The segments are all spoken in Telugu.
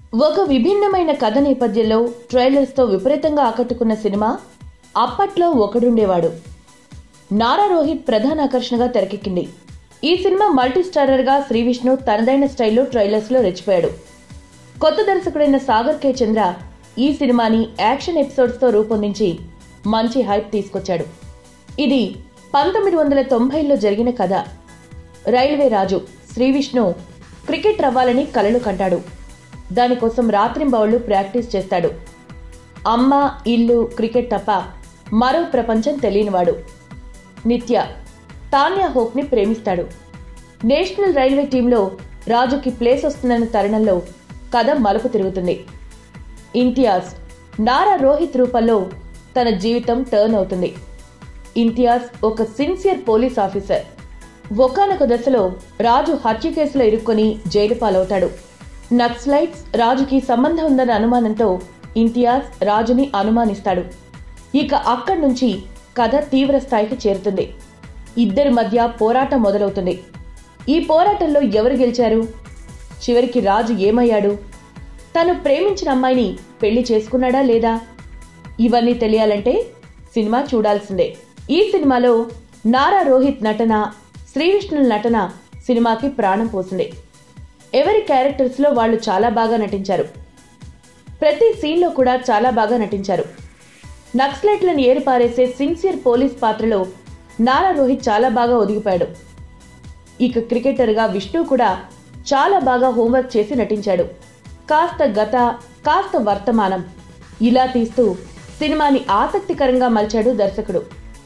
ఒక విభిన్నమైన కథ నేపథ్యంలో ట్రైలర్స్తో విపరీతంగా ఆకట్టుకున్న సినిమా అప్పట్లో ఒకడుండేవాడు నారా రోహిత్ ప్రధాన ఆకర్షణగా తెరకెక్కింది ఈ సినిమా మల్టీ స్టారర్గా శ్రీ విష్ణు తనదైన స్టైల్లో ట్రైలర్స్లో రెచ్చిపోయాడు కొత్త దర్శకుడైన సాగర్ కే చంద్ర ఈ సినిమాని యాక్షన్ ఎపిసోడ్స్తో రూపొందించి మంచి హైప్ తీసుకొచ్చాడు ఇది పంతొమ్మిది వందల తొంభైలో జరిగిన కథ రైల్వే రాజు శ్రీ విష్ణు క్రికెట్ రవ్వాలని కలలు కంటాడు దానికోసం రాత్రింబవళ్లు ప్రాక్టీస్ చేస్తాడు అమ్మ ఇల్లు క్రికెట్ తప్ప మరో ప్రపంచం తెలియనివాడు నిత్య తాన్యా హోప్ని ప్రేమిస్తాడు నేషనల్ రైల్వే టీంలో రాజుకి ప్లేస్ వస్తుందన్న తరుణంలో కథ మలుపు తిరుగుతుంది ఇంతియాజ్ నారా రోహిత్ రూపంలో తన జీవితం టర్న్ అవుతుంది ఇంతియాజ్ ఒక సిన్సియర్ పోలీస్ ఆఫీసర్ ఒకనొక దశలో రాజు హత్య కేసులో ఇరుక్కొని జైలు పాలవుతాడు నక్సలైట్స్ రాజుకి సంబంధం ఉందన్న అనుమానంతో ఇంతియాజ్ రాజుని అనుమానిస్తాడు ఇక అక్కడి నుంచి కథ తీవ్ర స్థాయికి చేరుతుంది ఇద్దరి మధ్య పోరాటం మొదలవుతుంది ఈ పోరాటంలో ఎవరు గెలిచారు చివరికి రాజు ఏమయ్యాడు తను ప్రేమించిన అమ్మాయిని పెళ్లి చేసుకున్నాడా లేదా ఇవన్నీ తెలియాలంటే సినిమా చూడాల్సిందే ఈ సినిమాలో నారా రోహిత్ నటన శ్రీవిష్ణుల నటన సినిమాకి ప్రాణం పోసింది ఎవరి క్యారెక్టర్స్లో వాళ్ళు చాలా బాగా నటించారు ప్రతి సీన్లో కూడా చాలా బాగా నటించారు నక్సలైట్లను ఏరిపారేసే సిన్సియర్ పోలీస్ పాత్రలో నారా రోహిత్ చాలా బాగా ఒదిగిపోయాడు ఇక క్రికెటర్గా విష్ణు కూడా చాలా బాగా హోంవర్క్ చేసి నటించాడు కాస్త గత కాస్త వర్తమానం ఇలా తీస్తూ సినిమాని ఆసక్తికరంగా మలిచాడు దర్శకుడు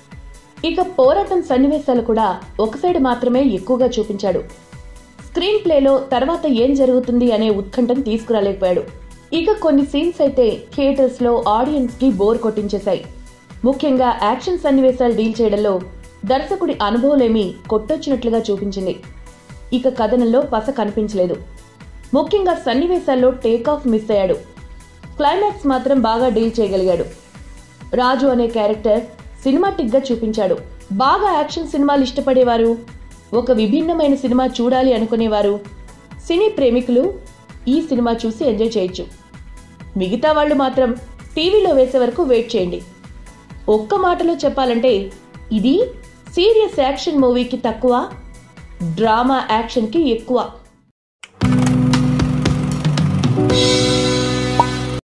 ఇక పోరాటం సన్నివేశాలు కూడా ఒక సైడ్ మాత్రమే ఎక్కువగా చూపించాడు స్క్రీన్ ప్లేలో తర్వాత ఏం జరుగుతుంది అనే ఉత్కంఠం తీసుకురాలేకపోయాడు ఇక కొన్ని సీన్స్ అయితే థియేటర్స్ లో ఆడియన్స్ కి బోర్ కొట్టించేశాయి ముఖ్యంగా యాక్షన్ సన్నివేశాలు డీల్ చేయడంలో దర్శకుడి అనుభవలేమి కొట్టొచ్చినట్లుగా చూపించింది ఇక కథనంలో పస కనిపించలేదు ముఖ్యంగా సన్నివేశాల్లో టేక్ ఆఫ్ మిస్ అయ్యాడు క్లైమాక్స్ మాత్రం బాగా డీల్ చేయగలిగాడు రాజు అనే క్యారెక్టర్ సినిమాటిక్ గా చూపించాడు బాగా యాక్షన్ సినిమాలు ఇష్టపడేవారు ఒక విభిన్నమైన సినిమా చూడాలి అనుకునేవారు సినీ ప్రేమికులు ఈ సినిమా చూసి ఎంజాయ్ చేయొచ్చు మిగతా వాళ్ళు మాత్రం టీవీలో వేసే వరకు వెయిట్ చేయండి ఒక్క మాటలో చెప్పాలంటే ఇది సీరియస్ యాక్షన్ మూవీకి తక్కువ డ్రామా యాక్షన్కి ఎక్కువ